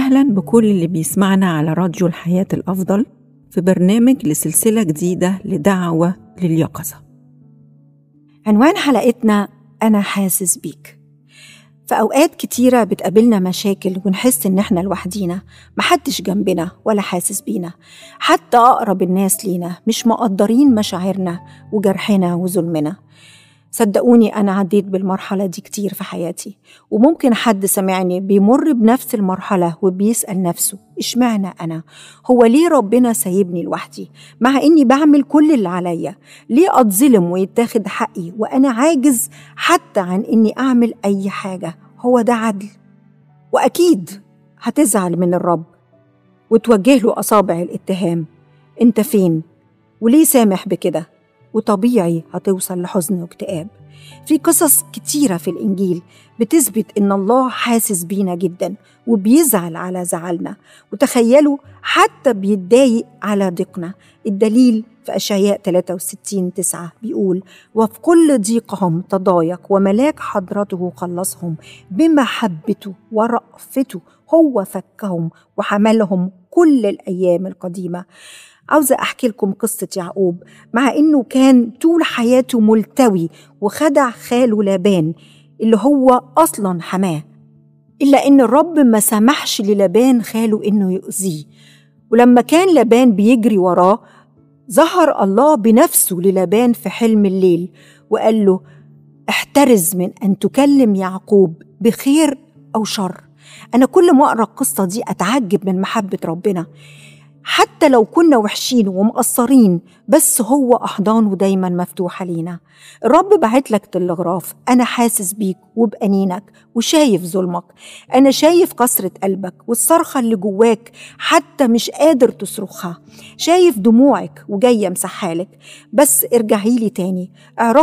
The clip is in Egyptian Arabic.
أهلا بكل اللي بيسمعنا على راديو الحياة الأفضل في برنامج لسلسلة جديدة لدعوة لليقظة عنوان حلقتنا أنا حاسس بيك في أوقات كتيرة بتقابلنا مشاكل ونحس إن إحنا لوحدينا محدش جنبنا ولا حاسس بينا حتى أقرب الناس لينا مش مقدرين مشاعرنا وجرحنا وظلمنا صدقوني أنا عديت بالمرحلة دي كتير في حياتي وممكن حد سمعني بيمر بنفس المرحلة وبيسأل نفسه إشمعنى أنا؟ هو ليه ربنا سايبني لوحدي؟ مع إني بعمل كل اللي عليا ليه أتظلم ويتاخد حقي وأنا عاجز حتى عن إني أعمل أي حاجة هو ده عدل وأكيد هتزعل من الرب وتوجه له أصابع الاتهام أنت فين؟ وليه سامح بكده؟ وطبيعي هتوصل لحزن واكتئاب في قصص كتيرة في الإنجيل بتثبت إن الله حاسس بينا جدا وبيزعل على زعلنا وتخيلوا حتى بيتضايق على ضيقنا الدليل في أشعياء 63 9 بيقول وفي كل ضيقهم تضايق وملاك حضرته خلصهم بمحبته ورأفته هو فكهم وحملهم كل الأيام القديمة عاوزة أحكي لكم قصة يعقوب مع إنه كان طول حياته ملتوي وخدع خاله لابان اللي هو أصلا حماه إلا إن الرب ما سمحش للابان خاله إنه يؤذيه ولما كان لابان بيجري وراه ظهر الله بنفسه للابان في حلم الليل وقال له احترز من أن تكلم يعقوب بخير أو شر أنا كل ما أقرأ القصة دي أتعجب من محبة ربنا حتى لو كنا وحشين ومقصرين بس هو أحضانه دايما مفتوحة لينا الرب بعت لك تلغراف أنا حاسس بيك وبأنينك وشايف ظلمك أنا شايف كسرة قلبك والصرخة اللي جواك حتى مش قادر تصرخها شايف دموعك وجاية مسحالك بس ارجعي لي تاني اعرفي